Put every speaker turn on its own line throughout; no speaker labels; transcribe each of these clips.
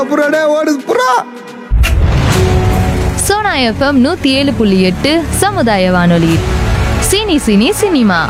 புறாடே ஓடுது புறா
சோனா எஃப்எம் நூத்தி ஏழு புள்ளி எட்டு சமுதாய வானொலி சினி சினி சினிமா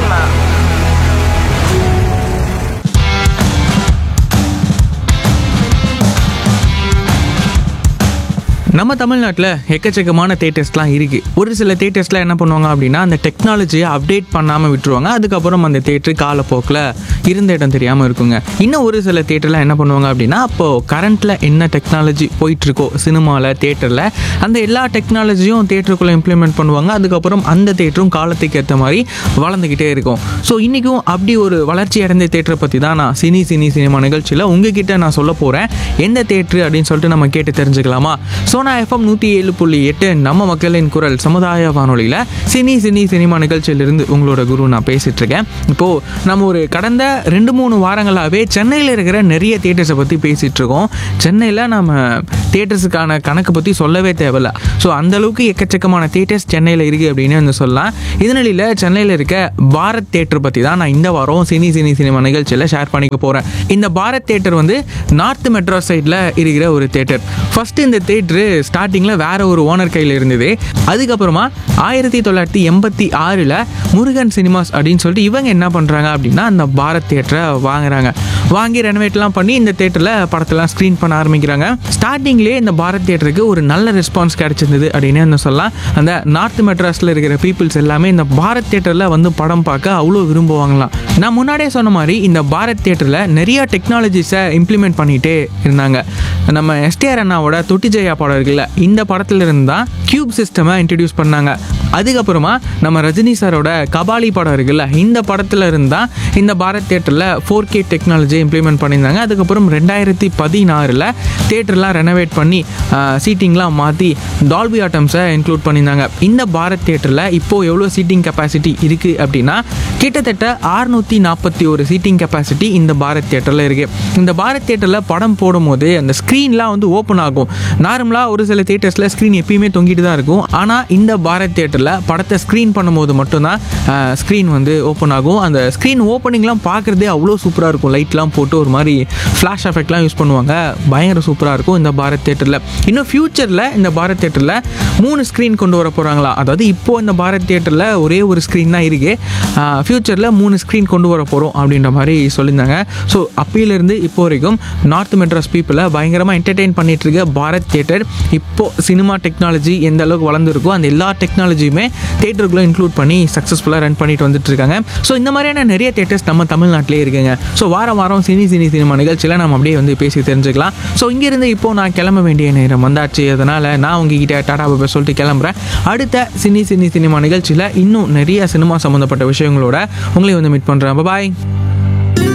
நம்ம தமிழ்நாட்டில் எக்கச்சக்கமான தேட்டர்ஸ்லாம் இருக்குது ஒரு சில தேட்டர்ஸ்லாம் என்ன பண்ணுவாங்க அப்படின்னா அந்த டெக்னாலஜியை அப்டேட் பண்ணாமல் விட்டுருவாங்க அதுக்கப்புறம் அந்த தேட்டரு காலப்போக்கில் இருந்த இடம் தெரியாமல் இருக்குங்க இன்னும் ஒரு சில தேட்டர்லாம் என்ன பண்ணுவாங்க அப்படின்னா அப்போது கரண்ட்டில் என்ன டெக்னாலஜி போயிட்டுருக்கோ சினிமாவில் தேட்டரில் அந்த எல்லா டெக்னாலஜியும் தேட்டருக்குள்ளே இம்ப்ளிமெண்ட் பண்ணுவாங்க அதுக்கப்புறம் அந்த தேட்டரும் காலத்துக்கு ஏற்ற மாதிரி வளர்ந்துக்கிட்டே இருக்கும் ஸோ இன்றைக்கும் அப்படி ஒரு வளர்ச்சி அடைந்த தேட்டரை பற்றி தான் நான் சினி சினி சினிமா நிகழ்ச்சியில் உங்ககிட்ட நான் சொல்ல போகிறேன் எந்த தேட்டரு அப்படின்னு சொல்லிட்டு நம்ம கேட்டு தெரிஞ்சுக்கலாமா சோனா எஃப்எம் நூற்றி ஏழு புள்ளி எட்டு நம்ம மக்களின் குரல் சமுதாய வானொலியில் சினி சினி சினிமா நிகழ்ச்சியிலிருந்து உங்களோட குரு நான் பேசிட்டு இருக்கேன் இப்போது நம்ம ஒரு கடந்த ரெண்டு மூணு வாரங்களாகவே சென்னையில் இருக்கிற நிறைய தேட்டர்ஸை பற்றி பேசிகிட்டு இருக்கோம் சென்னையில் நம்ம தேட்டர்ஸுக்கான கணக்கு பற்றி சொல்லவே தேவையில்ல ஸோ அந்தளவுக்கு எக்கச்சக்கமான தேட்டர்ஸ் சென்னையில் இருக்குது அப்படின்னு வந்து சொல்லலாம் இதனிடையில் சென்னையில் இருக்க பாரத் தேட்டர் பற்றி தான் நான் இந்த வாரம் சினி சினி சினிமா நிகழ்ச்சியில் ஷேர் பண்ணிக்க போகிறேன் இந்த பாரத் தேட்டர் வந்து நார்த் மெட்ரோ சைடில் இருக்கிற ஒரு தேட்டர் ஃபர்ஸ்ட் இந்த தேட்டரு ஸ்டார்டிங்கில் வேற ஒரு ஓனர் கையில் இருந்தது அதுக்கப்புறமா ஆயிரத்தி தொள்ளாயிரத்தி எண்பத்தி ஆறில் முருகன் சினிமாஸ் அப்படின்னு சொல்லிட்டு இவங்க என்ன பண்ணுறாங்க அப்படின்னா அந்த பாரத் தேட்டரை வாங்குறாங்க வாங்கி ரெனோவேட்லாம் பண்ணி இந்த தேட்டரில் படத்தெல்லாம் ஸ்க்ரீன் பண்ண ஆரம்பிக்கிறாங்க ஸ்டார்டிங்லேயே இந்த பாரத் தேட்டருக்கு ஒரு நல்ல ரெஸ்பான்ஸ் கிடைச்சிருந்தது அப்படின்னு வந்து சொல்லலாம் அந்த நார்த் மெட்ராஸில் இருக்கிற பீப்புள்ஸ் எல்லாமே இந்த பாரத் தேட்டரில் வந்து படம் பார்க்க அவ்வளோ விரும்புவாங்களாம் நான் முன்னாடியே சொன்ன மாதிரி இந்த பாரத் தேட்டரில் நிறைய டெக்னாலஜிஸை இம்ப்ளிமெண்ட் பண்ணிகிட்டே இருந்தாங்க நம்ம எஸ்டிஆர் அண்ணாவோட தொட்டி ஜெயா படம் இருக்குல்ல இந்த படத்துல இருந்து தான் கியூப் சிஸ்டமை இன்ட்ரடியூஸ் பண்ணாங்க அதுக்கப்புறமா நம்ம ரஜினி சாரோட கபாலி படம் இருக்குல்ல இந்த படத்துல இருந்து தான் இந்த பாரத் தேட்டரில் ஃபோர் கே டெக்னாலஜி இம்ப்ளிமெண்ட் பண்ணியிருந்தாங்க அதுக்கப்புறம் ரெண்டாயிரத்தி பதினாறில் தேட்டர்லாம் ரெனோவேட் பண்ணி சீட்டிங்லாம் மாற்றி டால்பி ஆட்டம்ஸை இன்க்ளூட் பண்ணியிருந்தாங்க இந்த பாரத் தேட்டரில் இப்போது எவ்வளோ சீட்டிங் கெப்பாசிட்டி இருக்குது அப்படின்னா கிட்டத்தட்ட ஆறுநூற்றி நாற்பத்தி ஒரு சீட்டிங் கெப்பாசிட்டி இந்த பாரத் தேட்டரில் இருக்குது இந்த பாரத் தேட்டரில் படம் போடும்போது அந்த ஸ்க்ரீன்லாம் வந்து ஓப்பன் ஆகும் நார்மலாக ஒரு சில தேட்டர்ஸில் ஸ்க்ரீன் எப்பயுமே தொங்கிட்டு தான் இருக்கும் ஆனால் இந்த பாரத் தேட்டரில் படத்தை ஸ்க்ரீன் பண்ணும்போது மட்டும்தான் ஸ்க்ரீன் வந்து ஓப்பன் ஆகும் அந்த ஸ்க்ரீன் ஓப்பனிங்லாம் பார்க்குறதே அவ்வளோ சூப்பராக இருக்கும் லைட்லாம் போட்டு ஒரு மாதிரி ஃப்ளாஷ் எஃபெக்ட்லாம் யூஸ் பண்ணுவாங்க பயங்கர சூப்பராக இருக்கும் இந்த பாரத் தேட்டரில் இன்னும் ஃப்யூச்சரில் இந்த பாரத் தேட்டரில் மூணு ஸ்க்ரீன் கொண்டு வர போகிறாங்களா அதாவது இப்போது இந்த பாரத் தேட்டரில் ஒரே ஒரு ஸ்க்ரீன் தான் இருக்குது ஃப்யூச்சரில் மூணு ஸ்க்ரீன் கொண்டு வர போகிறோம் அப்படின்ற மாதிரி சொல்லியிருந்தாங்க ஸோ அப்பையிலேருந்து இப்போ வரைக்கும் நார்த் மெட்ராஸ் பீப்புளை பயங்கரமாக என்டர்டெயின் பண்ணிட்டு இருக்க பாரத் தேட்டர் இப்போது சினிமா டெக்னாலஜி எந்த அளவுக்கு வளர்ந்துருக்கோ அந்த எல்லா டெக்னாலஜியுமே தேட்டருக்குள்ளே இன்க்ளூட் பண்ணி சக்ஸஸ்ஃபுல்லாக ரன் பண்ணிட்டு வந்துட்டு இருக்காங்க ஸோ இந்த மாதிரியான நிறைய தேட்டர்ஸ் நம்ம தமிழ்நாட்டிலே இருக்குங்க ஸோ வாரம் வாரம் சினி சினி சினிமா நிகழ்ச்சியில் நம்ம அப்படியே வந்து பேசி தெரிஞ்சுக்கலாம் ஸோ இங்கேருந்து இப்போ நான் கிளம்ப வேண்டிய நேரம் வந்தாச்சு அதனால் நான் உங்ககிட்ட டாடா பாபா சொல்லிட்டு கிளம்புறேன் அடுத்த சினி சினி சினிமா நிகழ்ச்சியில் இன்னும் நிறைய சினிமா சம்மந்தப்பட்ட விஷயங்களோட உங்களை வந்து மீட் பண்ணுறேன் பாய்